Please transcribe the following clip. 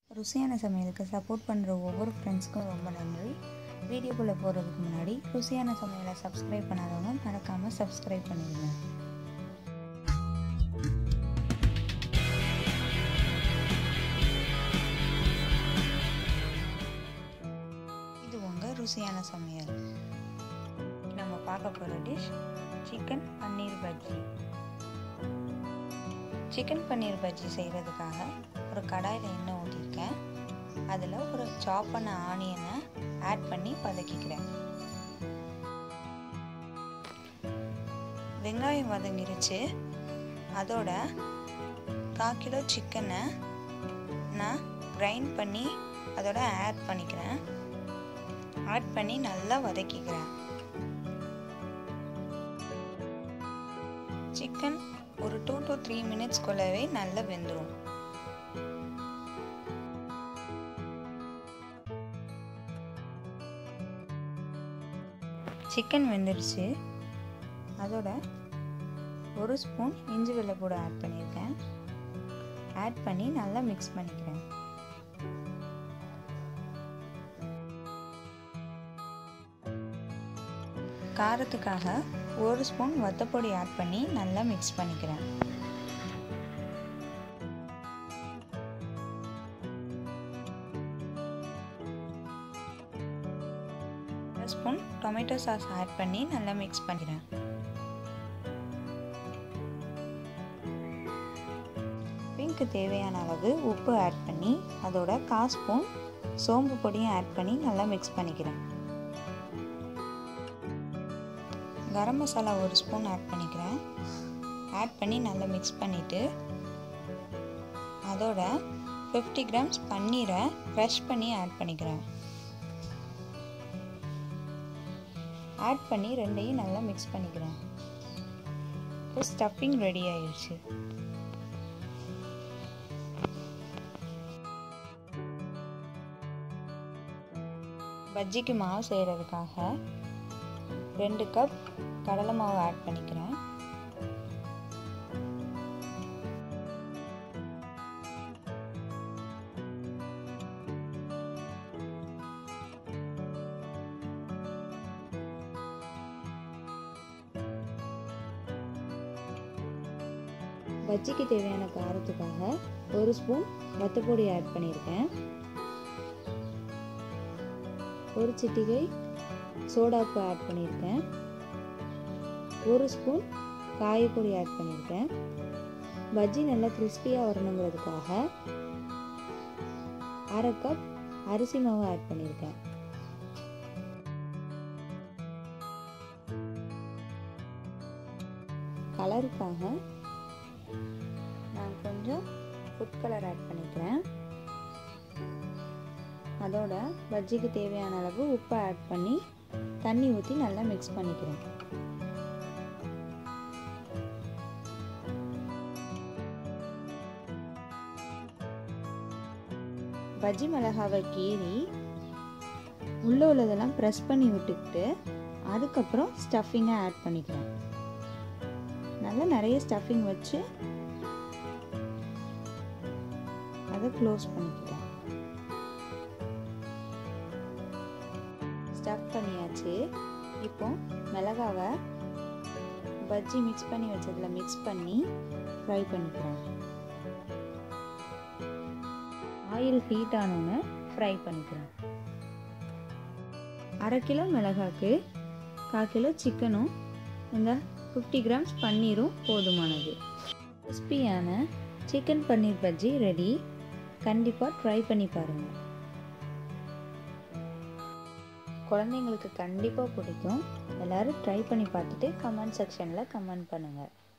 ருசியான சமையலுக்கு சப்போர்ட் பண்ணுற ஒவ்வொரு ஃப்ரெண்ட்ஸ்க்கும் ரொம்ப நன்றி வீடியோக்குள்ளே போகிறதுக்கு முன்னாடி ருசியான சமையலை சப்ஸ்கிரைப் பண்ணாதவங்க மறக்காமல் சப்ஸ்கிரைப் பண்ணிடுங்க இது உங்கள் ருசியான சமையல் நம்ம பார்க்க போகிற dish chicken paneer bajji chicken paneer bajji செய்கிறதுக்காக ஒரு கடாயில் எண்ணெய் ஊற்றிருக்கேன் அதில் ஒரு சாப் பண்ண ஆனியனை ஆட் பண்ணி வதக்கிக்கிறேன் வெங்காயம் வதங்கிருச்சு அதோட கால் கிலோ சிக்கனை நான் கிரைண்ட் பண்ணி அதோட ஆட் பண்ணிக்கிறேன் ஆட் பண்ணி நல்லா வதக்கிக்கிறேன் சிக்கன் ஒரு டூ டு த்ரீ மினிட்ஸ்க்குள்ளவே நல்லா வெந்துடும் சிக்கன் வெந்துடுச்சு அதோட ஒரு ஸ்பூன் இஞ்சி வெள்ளைப்பூடு ஆட் பண்ணியிருக்கேன் ஆட் பண்ணி நல்லா மிக்ஸ் பண்ணிக்கிறேன் காரத்துக்காக ஒரு ஸ்பூன் வத்தப்பொடி ஆட் பண்ணி நல்லா மிக்ஸ் பண்ணிக்கிறேன் ஸ்பூன் டொமேட்டோ சாஸ் ஆட் பண்ணி நல்லா மிக்ஸ் பண்ணிக்கிறேன் பிங்க்கு தேவையான அளவு உப்பு ஆட் பண்ணி அதோட கால் ஸ்பூன் சோம்பு பொடியும் ஆட் பண்ணி நல்லா மிக்ஸ் பண்ணிக்கிறேன் கரம் மசாலா ஒரு ஸ்பூன் ஆட் பண்ணிக்கிறேன் ஆட் பண்ணி நல்லா மிக்ஸ் பண்ணிவிட்டு அதோட ஃபிஃப்டி கிராம்ஸ் பன்னீரை க்ரஷ் பண்ணி ஆட் பண்ணிக்கிறேன் ஆட் பண்ணி ரெண்டையும் நல்லா மிக்ஸ் பண்ணிக்கிறேன் இப்போ ஸ்டஃபிங் ரெடி ஆயிடுச்சு பஜ்ஜிக்கு மாவு செய்கிறதுக்காக ரெண்டு கப் கடலை மாவு ஆட் பண்ணிக்கிறேன் பஜ்ஜிக்கு தேவையான காரத்துக்காக ஒரு ஸ்பூன் வத்தப்பொடி ஆட் பண்ணியிருக்கேன் ஒரு சிட்டிகை சோடாப்பு ஆட் பண்ணியிருக்கேன் ஒரு ஸ்பூன் காயப்பொடி ஆட் பண்ணியிருக்கேன் பஜ்ஜி நல்லா கிறிஸ்பியாக வரணுங்கிறதுக்காக அரை கப் அரிசி மாவு ஆட் பண்ணியிருக்கேன் கலருக்காக நான் கொஞ்சம் ஃபுட் கலர் ஆட் பண்ணிக்கிறேன் அதோட பஜ்ஜிக்கு தேவையான அளவு உப்பை ஆட் பண்ணி தண்ணி ஊற்றி நல்லா மிக்ஸ் பண்ணிக்கிறேன் பஜ்ஜி மிளகாவை கீறி உள்ளே உள்ளதெல்லாம் ப்ரெஸ் பண்ணி விட்டுக்கிட்டு அதுக்கப்புறம் ஸ்டஃபிங்கை ஆட் பண்ணிக்கிறேன் நல்லா நிறைய ஸ்டஃபிங் வச்சு அதை க்ளோஸ் பண்ணிக்கிறேன் ஸ்டஃப் பண்ணியாச்சு இப்போ மிளகாவை பஜ்ஜி மிக்ஸ் பண்ணி வச்சதில் மிக்ஸ் பண்ணி ஃப்ரை பண்ணிக்கிறேன் ஆயில் ஹீட் ஆனோன்னு ஃப்ரை பண்ணிக்கிறேன் அரை கிலோ மிளகாக்கு கால் கிலோ சிக்கனும் இந்த ஃபிஃப்டி கிராம்ஸ் பன்னீரும் போதுமானது கிறிஸ்பியான சிக்கன் பன்னீர் பஜ்ஜி ரெடி கண்டிப்பாக ட்ரை பண்ணி பாருங்கள் குழந்தைங்களுக்கு கண்டிப்பாக பிடிக்கும் எல்லோரும் ட்ரை பண்ணி பார்த்துட்டு கமெண்ட் செக்ஷனில் கமெண்ட் பண்ணுங்கள்